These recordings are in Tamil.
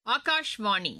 ஆகாஷ்வாணி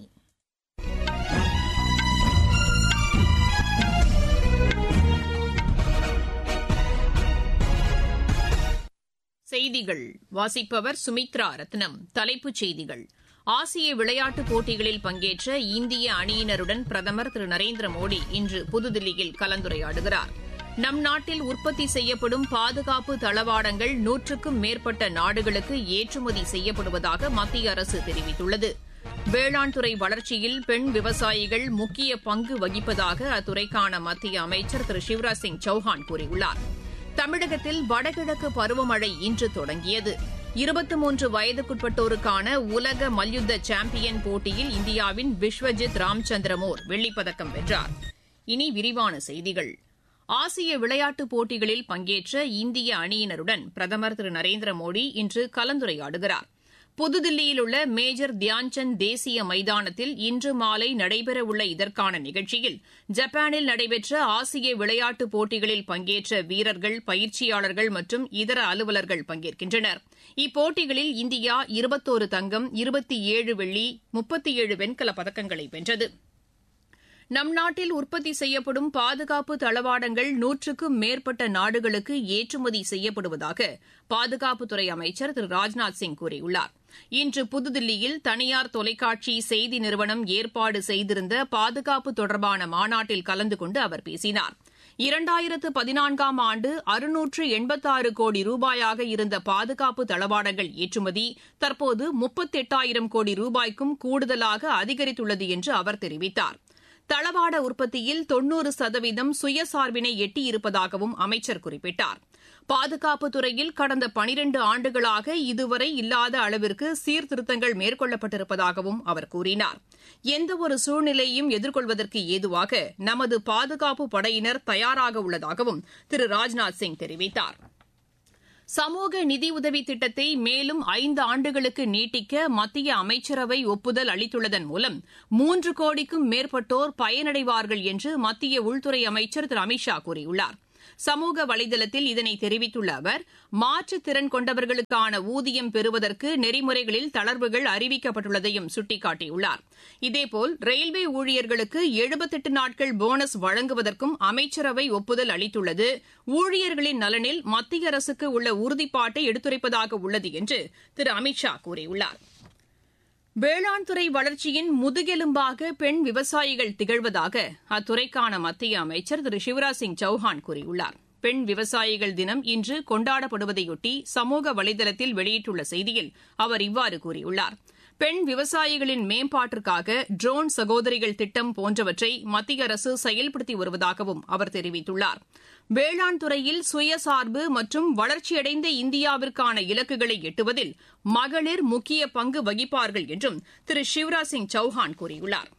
செய்திகள் வாசிப்பவர் சுமித்ரா ரத்னம் தலைப்புச் செய்திகள் ஆசிய விளையாட்டுப் போட்டிகளில் பங்கேற்ற இந்திய அணியினருடன் பிரதமர் திரு நரேந்திர மோடி இன்று புதுதில்லியில் கலந்துரையாடுகிறார் நம் நாட்டில் உற்பத்தி செய்யப்படும் பாதுகாப்பு தளவாடங்கள் நூற்றுக்கும் மேற்பட்ட நாடுகளுக்கு ஏற்றுமதி செய்யப்படுவதாக மத்திய அரசு தெரிவித்துள்ளது வேளாண் துறை வளர்ச்சியில் பெண் விவசாயிகள் முக்கிய பங்கு வகிப்பதாக அத்துறைக்கான மத்திய அமைச்சர் திரு சிவராஜ் சிங் சௌஹான் கூறியுள்ளார் தமிழகத்தில் வடகிழக்கு பருவமழை இன்று தொடங்கியது இருபத்தி மூன்று வயதுக்குட்பட்டோருக்கான உலக மல்யுத்த சாம்பியன் போட்டியில் இந்தியாவின் விஸ்வஜித் ராம்சந்திரமோர் வெள்ளிப்பதக்கம் வென்றார் இனி விரிவான செய்திகள் ஆசிய விளையாட்டுப் போட்டிகளில் பங்கேற்ற இந்திய அணியினருடன் பிரதமர் திரு நரேந்திர மோடி இன்று கலந்துரையாடுகிறார் புதுதில்லியில் உள்ள மேஜர் தியான்சந்த் தேசிய மைதானத்தில் இன்று மாலை நடைபெறவுள்ள இதற்கான நிகழ்ச்சியில் ஜப்பானில் நடைபெற்ற ஆசிய விளையாட்டுப் போட்டிகளில் பங்கேற்ற வீரர்கள் பயிற்சியாளர்கள் மற்றும் இதர அலுவலர்கள் பங்கேற்கின்றனர் இப்போட்டிகளில் இந்தியா இருபத்தோரு தங்கம் இருபத்தி ஏழு வெள்ளி முப்பத்தி ஏழு வெண்கலப் பதக்கங்களை வென்றது நம் நாட்டில் உற்பத்தி செய்யப்படும் பாதுகாப்பு தளவாடங்கள் நூற்றுக்கும் மேற்பட்ட நாடுகளுக்கு ஏற்றுமதி செய்யப்படுவதாக பாதுகாப்புத்துறை அமைச்சர் திரு ராஜ்நாத் சிங் கூறியுள்ளார் இன்று புதுதில்லியில் தனியார் தொலைக்காட்சி செய்தி நிறுவனம் ஏற்பாடு செய்திருந்த பாதுகாப்பு தொடர்பான மாநாட்டில் கலந்து கொண்டு அவர் பேசினார் இரண்டாயிரத்து பதினான்காம் ஆண்டு அறுநூற்று எண்பத்தாறு கோடி ரூபாயாக இருந்த பாதுகாப்பு தளவாடங்கள் ஏற்றுமதி தற்போது முப்பத்தெட்டாயிரம் கோடி ரூபாய்க்கும் கூடுதலாக அதிகரித்துள்ளது என்று அவர் தெரிவித்தார் தளவாட உற்பத்தியில் தொன்னூறு சதவீதம் சுயசார்பினை எட்டியிருப்பதாகவும் அமைச்சர் குறிப்பிட்டார் பாதுகாப்புத் துறையில் கடந்த பனிரண்டு ஆண்டுகளாக இதுவரை இல்லாத அளவிற்கு சீர்திருத்தங்கள் மேற்கொள்ளப்பட்டிருப்பதாகவும் அவர் கூறினார் எந்தவொரு சூழ்நிலையும் எதிர்கொள்வதற்கு ஏதுவாக நமது பாதுகாப்பு படையினர் தயாராக உள்ளதாகவும் திரு ராஜ்நாத் சிங் தெரிவித்தாா் சமூக நிதியுதவி திட்டத்தை மேலும் ஐந்து ஆண்டுகளுக்கு நீட்டிக்க மத்திய அமைச்சரவை ஒப்புதல் அளித்துள்ளதன் மூலம் மூன்று கோடிக்கும் மேற்பட்டோர் பயனடைவார்கள் என்று மத்திய உள்துறை அமைச்சர் திரு அமித் ஷா கூறியுள்ளார் சமூக வலைதளத்தில் இதனை தெரிவித்துள்ள அவர் மாற்றுத்திறன் கொண்டவர்களுக்கான ஊதியம் பெறுவதற்கு நெறிமுறைகளில் தளர்வுகள் அறிவிக்கப்பட்டுள்ளதையும் சுட்டிக்காட்டியுள்ளார் இதேபோல் ரயில்வே ஊழியர்களுக்கு எழுபத்தெட்டு நாட்கள் போனஸ் வழங்குவதற்கும் அமைச்சரவை ஒப்புதல் அளித்துள்ளது ஊழியர்களின் நலனில் மத்திய அரசுக்கு உள்ள உறுதிப்பாட்டை எடுத்துரைப்பதாக உள்ளது என்று திரு அமித் ஷா கூறியுள்ளார் வேளாண் துறை வளர்ச்சியின் முதுகெலும்பாக பெண் விவசாயிகள் திகழ்வதாக அத்துறைக்கான மத்திய அமைச்சர் திரு சிவராஜ் சிங் சௌஹான் கூறியுள்ளார் பெண் விவசாயிகள் தினம் இன்று கொண்டாடப்படுவதையொட்டி சமூக வலைதளத்தில் வெளியிட்டுள்ள செய்தியில் அவர் இவ்வாறு கூறியுள்ளார் பெண் விவசாயிகளின் மேம்பாட்டிற்காக ட்ரோன் சகோதரிகள் திட்டம் போன்றவற்றை மத்திய அரசு செயல்படுத்தி வருவதாகவும் அவர் தெரிவித்துள்ளார் வேளாண் துறையில் சுயசார்பு மற்றும் வளர்ச்சியடைந்த இந்தியாவிற்கான இலக்குகளை எட்டுவதில் மகளிர் முக்கிய பங்கு வகிப்பார்கள் என்றும் திரு சிவராஜ் சிங் சௌஹான் கூறியுள்ளார்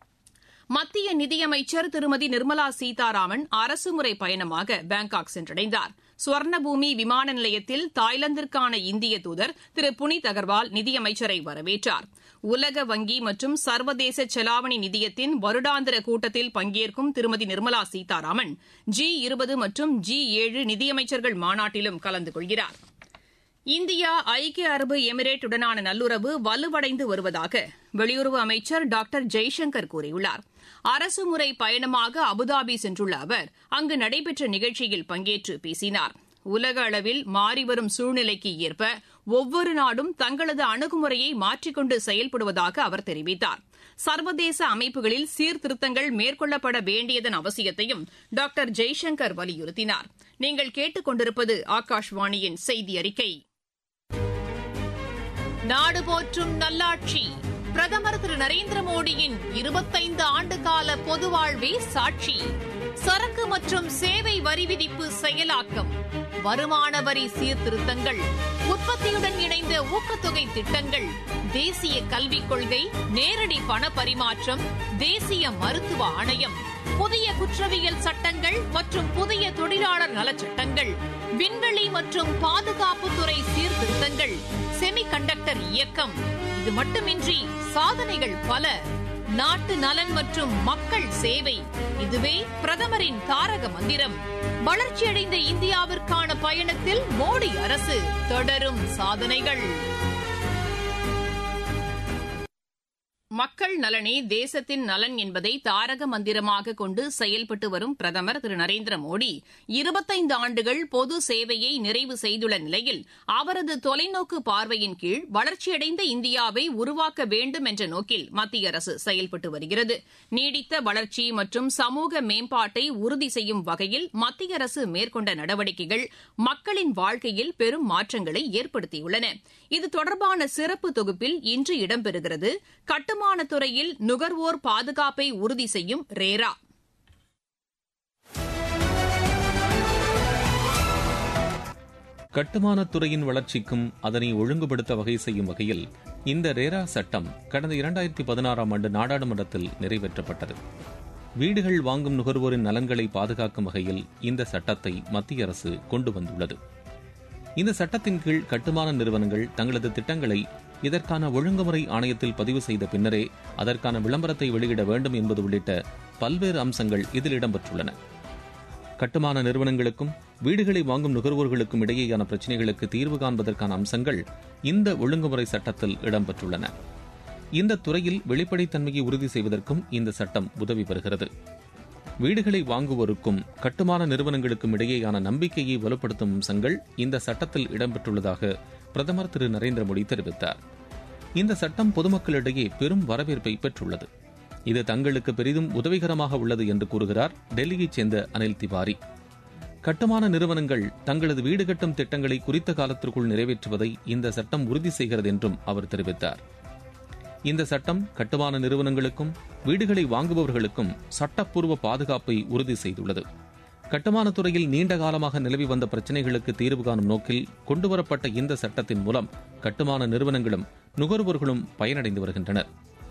மத்திய நிதியமைச்சர் திருமதி நிர்மலா சீதாராமன் அரசுமுறை பயணமாக பாங்காக் சென்றடைந்தார் சுவர்ணபூமி விமான நிலையத்தில் தாய்லாந்திற்கான இந்திய தூதர் திரு புனித் அகர்வால் நிதியமைச்சரை வரவேற்றார் உலக வங்கி மற்றும் சர்வதேச செலாவணி நிதியத்தின் வருடாந்திர கூட்டத்தில் பங்கேற்கும் திருமதி நிர்மலா சீதாராமன் ஜி இருபது மற்றும் ஜி ஏழு நிதியமைச்சர்கள் மாநாட்டிலும் கலந்து கொள்கிறார் இந்தியா ஐக்கிய அரபு எமிரேட் உடனான நல்லுறவு வலுவடைந்து வருவதாக வெளியுறவு அமைச்சர் டாக்டர் ஜெய்சங்கர் கூறியுள்ளார் அரசுமுறை பயணமாக அபுதாபி சென்றுள்ள அவர் அங்கு நடைபெற்ற நிகழ்ச்சியில் பங்கேற்று பேசினார் உலக அளவில் மாறிவரும் சூழ்நிலைக்கு ஏற்ப ஒவ்வொரு நாடும் தங்களது அணுகுமுறையை மாற்றிக்கொண்டு செயல்படுவதாக அவர் தெரிவித்தார் சர்வதேச அமைப்புகளில் சீர்திருத்தங்கள் மேற்கொள்ளப்பட வேண்டியதன் அவசியத்தையும் டாக்டர் ஜெய்சங்கர் வலியுறுத்தினார் நீங்கள் கேட்டுக் கொண்டிருப்பது ஆகாஷ்வாணியின் செய்தி அறிக்கை நாடு போற்றும் நல்லாட்சி பிரதமர் திரு நரேந்திர மோடியின் இருபத்தைந்து ஆண்டுகால பொது வாழ்வே சாட்சி சரக்கு மற்றும் சேவை வரி விதிப்பு செயலாக்கம் வருமான வரி சீர்திருத்தங்கள் உற்பத்தியுடன் இணைந்த ஊக்கத்தொகை திட்டங்கள் தேசிய கல்விக் கொள்கை நேரடி பண பரிமாற்றம் தேசிய மருத்துவ ஆணையம் புதிய குற்றவியல் சட்டங்கள் மற்றும் புதிய தொழிலாளர் நலச்சட்டங்கள் விண்வெளி மற்றும் பாதுகாப்புத்துறை சீர்திருத்தங்கள் செமி கண்டக்டர் இயக்கம் இது மட்டுமின்றி சாதனைகள் பல நாட்டு நலன் மற்றும் மக்கள் சேவை இதுவே பிரதமரின் தாரக மந்திரம் வளர்ச்சியடைந்த இந்தியாவிற்கான பயணத்தில் மோடி அரசு தொடரும் சாதனைகள் மக்கள் நலனே தேசத்தின் நலன் என்பதை தாரக மந்திரமாக கொண்டு செயல்பட்டு வரும் பிரதமர் திரு நரேந்திர மோடி இருபத்தைந்து ஆண்டுகள் பொது சேவையை நிறைவு செய்துள்ள நிலையில் அவரது தொலைநோக்கு பார்வையின் கீழ் வளர்ச்சியடைந்த இந்தியாவை உருவாக்க வேண்டும் என்ற நோக்கில் மத்திய அரசு செயல்பட்டு வருகிறது நீடித்த வளர்ச்சி மற்றும் சமூக மேம்பாட்டை உறுதி செய்யும் வகையில் மத்திய அரசு மேற்கொண்ட நடவடிக்கைகள் மக்களின் வாழ்க்கையில் பெரும் மாற்றங்களை ஏற்படுத்தியுள்ளன இது தொடர்பான சிறப்பு தொகுப்பில் இன்று இடம்பெறுகிறது கட்டுமானத் துறையில் நுகர்வோர் பாதுகாப்பை உறுதி செய்யும் ரேரா கட்டுமானத் துறையின் வளர்ச்சிக்கும் அதனை ஒழுங்குபடுத்த வகை செய்யும் வகையில் இந்த ரேரா சட்டம் கடந்த இரண்டாயிரத்தி பதினாறாம் ஆண்டு நாடாளுமன்றத்தில் நிறைவேற்றப்பட்டது வீடுகள் வாங்கும் நுகர்வோரின் நலன்களை பாதுகாக்கும் வகையில் இந்த சட்டத்தை மத்திய அரசு கொண்டு வந்துள்ளது இந்த சட்டத்தின் கீழ் கட்டுமான நிறுவனங்கள் தங்களது திட்டங்களை இதற்கான ஒழுங்குமுறை ஆணையத்தில் பதிவு செய்த பின்னரே அதற்கான விளம்பரத்தை வெளியிட வேண்டும் என்பது உள்ளிட்ட பல்வேறு அம்சங்கள் இதில் இடம்பெற்றுள்ளன கட்டுமான நிறுவனங்களுக்கும் வீடுகளை வாங்கும் நுகர்வோர்களுக்கும் இடையேயான பிரச்சினைகளுக்கு தீர்வு காண்பதற்கான அம்சங்கள் இந்த ஒழுங்குமுறை சட்டத்தில் இடம்பெற்றுள்ளன இந்த துறையில் வெளிப்படைத்தன்மையை உறுதி செய்வதற்கும் இந்த சட்டம் உதவி வருகிறது வீடுகளை வாங்குவோருக்கும் கட்டுமான நிறுவனங்களுக்கும் இடையேயான நம்பிக்கையை வலுப்படுத்தும் அம்சங்கள் இந்த சட்டத்தில் இடம்பெற்றுள்ளதாக பிரதமர் திரு நரேந்திர மோடி தெரிவித்தார் இந்த சட்டம் பொதுமக்களிடையே பெரும் வரவேற்பை பெற்றுள்ளது இது தங்களுக்கு பெரிதும் உதவிகரமாக உள்ளது என்று கூறுகிறார் டெல்லியைச் சேர்ந்த அனில் திவாரி கட்டுமான நிறுவனங்கள் தங்களது வீடு கட்டும் திட்டங்களை குறித்த காலத்திற்குள் நிறைவேற்றுவதை இந்த சட்டம் உறுதி செய்கிறது என்றும் அவர் தெரிவித்தார் இந்த சட்டம் கட்டுமான நிறுவனங்களுக்கும் வீடுகளை வாங்குபவர்களுக்கும் சட்டப்பூர்வ பாதுகாப்பை உறுதி செய்துள்ளது கட்டுமானத் துறையில் நீண்ட காலமாக நிலவி வந்த பிரச்சினைகளுக்கு தீர்வு காணும் நோக்கில் கொண்டுவரப்பட்ட இந்த சட்டத்தின் மூலம் கட்டுமான நிறுவனங்களும் நுகர்வோர்களும் பயனடைந்து வருகின்றனர்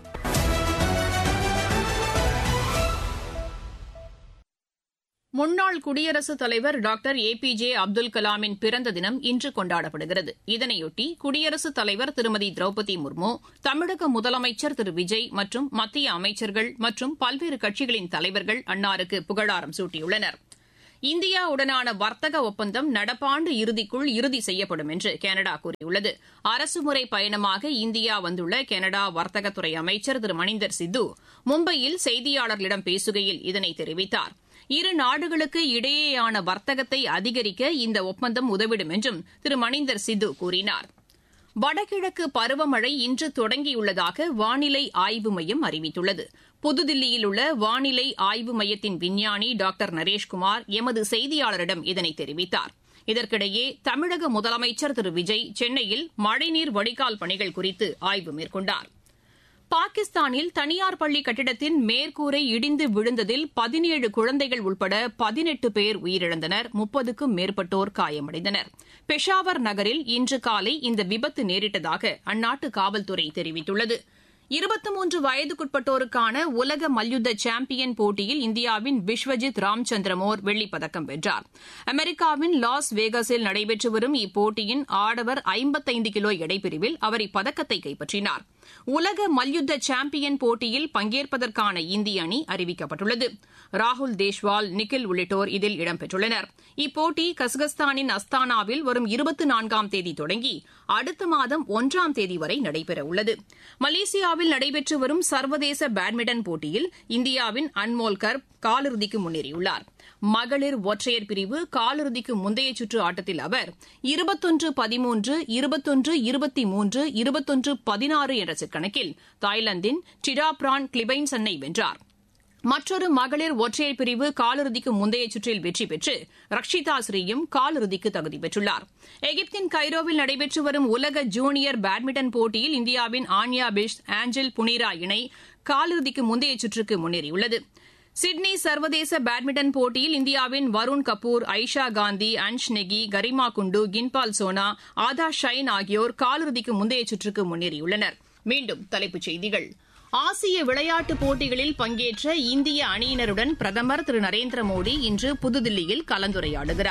முன்னாள் குடியரசுத் தலைவர் doctor A P J Abdul கலாமின் பிறந்த தினம் இன்று கொண்டாடப்படுகிறது இதனையொட்டி குடியரசுத் தலைவர் திருமதி திரௌபதி முர்மு தமிழக முதலமைச்சர் திரு விஜய் மற்றும் மத்திய அமைச்சர்கள் மற்றும் பல்வேறு கட்சிகளின் தலைவர்கள் அன்னாருக்கு புகழாரம் சூட்டியுள்ளனர் இந்தியாவுடனான வர்த்தக ஒப்பந்தம் நடப்பாண்டு இறுதிக்குள் இறுதி செய்யப்படும் என்று கனடா கூறியுள்ளது அரசுமுறை பயணமாக இந்தியா வந்துள்ள கனடா வர்த்தகத்துறை அமைச்சர் திரு மணிந்தர் சித்து மும்பையில் செய்தியாளர்களிடம் பேசுகையில் இதனை தெரிவித்தார் இரு நாடுகளுக்கு இடையேயான வர்த்தகத்தை அதிகரிக்க இந்த ஒப்பந்தம் உதவிடும் என்றும் திரு மணிந்தர் சித்து கூறினார் வடகிழக்கு பருவமழை இன்று தொடங்கியுள்ளதாக வானிலை ஆய்வு மையம் அறிவித்துள்ளது புதுதில்லியில் உள்ள வானிலை ஆய்வு மையத்தின் விஞ்ஞானி டாக்டர் நரேஷ்குமார் எமது செய்தியாளரிடம் இதனை தெரிவித்தார் இதற்கிடையே தமிழக முதலமைச்சர் திரு விஜய் சென்னையில் மழைநீர் வடிகால் பணிகள் குறித்து ஆய்வு மேற்கொண்டாா் பாகிஸ்தானில் தனியார் பள்ளி கட்டிடத்தின் மேற்கூரை இடிந்து விழுந்ததில் பதினேழு குழந்தைகள் உட்பட பதினெட்டு பேர் உயிரிழந்தனர் முப்பதுக்கும் மேற்பட்டோர் காயமடைந்தனர் பெஷாவர் நகரில் இன்று காலை இந்த விபத்து நேரிட்டதாக அந்நாட்டு காவல்துறை தெரிவித்துள்ளது இருபத்தி மூன்று வயதுக்குட்பட்டோருக்கான உலக மல்யுத்த சாம்பியன் போட்டியில் இந்தியாவின் விஸ்வஜித் ராம்சந்திரமோர் வெள்ளிப்பதக்கம் வென்றார் அமெரிக்காவின் லாஸ் வேகஸில் நடைபெற்று வரும் இப்போட்டியின் ஆடவர் ஐம்பத்தைந்து கிலோ எடைப்பிரிவில் அவர் இப்பதக்கத்தை கைப்பற்றினார் உலக மல்யுத்த சாம்பியன் போட்டியில் பங்கேற்பதற்கான இந்திய அணி அறிவிக்கப்பட்டுள்ளது ராகுல் தேஷ்வால் நிக்கில் உள்ளிட்டோர் இதில் இடம்பெற்றுள்ளனர் இப்போட்டி கசகஸ்தானின் அஸ்தானாவில் வரும் இருபத்தி நான்காம் தேதி தொடங்கி அடுத்த மாதம் ஒன்றாம் தேதி வரை நடைபெறவுள்ளது மலேசியாவில் நடைபெற்று வரும் சர்வதேச பேட்மிண்டன் போட்டியில் இந்தியாவின் அன்மோல் கர்ப் காலிறுதிக்கு முன்னேறியுள்ளார் மகளிர் ஒற்றையர் பிரிவு காலிறுதிக்கு முந்தைய சுற்று ஆட்டத்தில் அவர் இருபத்தொன்று பதிமூன்று இருபத்தொன்று இருபத்தி மூன்று இருபத்தொன்று பதினாறு என்ற செட்கணக்கில் தாய்லாந்தின் டிடாப்ரான் கிளிபைன்சன்னை வென்றார் மற்றொரு மகளிர் ஒற்றையர் பிரிவு காலிறுதிக்கு முந்தைய சுற்றில் வெற்றி பெற்று ரக்ஷிதா ஸ்ரீயும் காலிறுதிக்கு தகுதி பெற்றுள்ளார் எகிப்தின் கைரோவில் நடைபெற்று வரும் உலக ஜூனியர் பேட்மிண்டன் போட்டியில் இந்தியாவின் ஆன்யா பிஷ் ஆஞ்சல் புனீரா இணை காலிறுதிக்கு முந்தைய சுற்றுக்கு முன்னேறியுள்ளது சிட்னி சர்வதேச பேட்மிண்டன் போட்டியில் இந்தியாவின் வருண் கபூர் ஐஷா காந்தி அன்ஷ் நெகி கரிமா குண்டு கின்பால் சோனா ஆதா ஷைன் ஆகியோர் காலிறுதிக்கு முந்தைய சுற்றுக்கு முன்னேறியுள்ளனர் மீண்டும் தலைப்புச் செய்திகள் ஆசிய விளையாட்டுப் போட்டிகளில் பங்கேற்ற இந்திய அணியினருடன் பிரதமர் திரு நரேந்திர மோடி இன்று புதுதில்லியில் கலந்துரையாடுகிறார்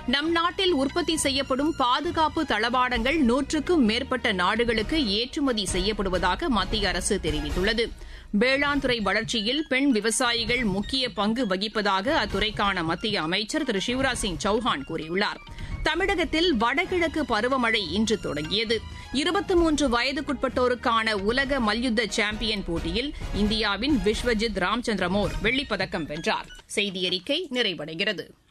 நம் நாட்டில் உற்பத்தி செய்யப்படும் பாதுகாப்பு தளவாடங்கள் நூற்றுக்கும் மேற்பட்ட நாடுகளுக்கு ஏற்றுமதி செய்யப்படுவதாக மத்திய அரசு தெரிவித்துள்ளது வேளாண் துறை வளர்ச்சியில் பெண் விவசாயிகள் முக்கிய பங்கு வகிப்பதாக அத்துறைக்கான மத்திய அமைச்சர் திரு சிவராஜ் சிங் சௌஹான் கூறியுள்ளார் தமிழகத்தில் வடகிழக்கு பருவமழை இன்று தொடங்கியது இருபத்தி மூன்று வயதுக்குட்பட்டோருக்கான உலக மல்யுத்த சாம்பியன் போட்டியில் இந்தியாவின் விஸ்வஜித் ராம்சந்திரமோர் வெள்ளிப்பதக்கம் வென்றார் செய்தியறிக்கை நிறைவடைகிறது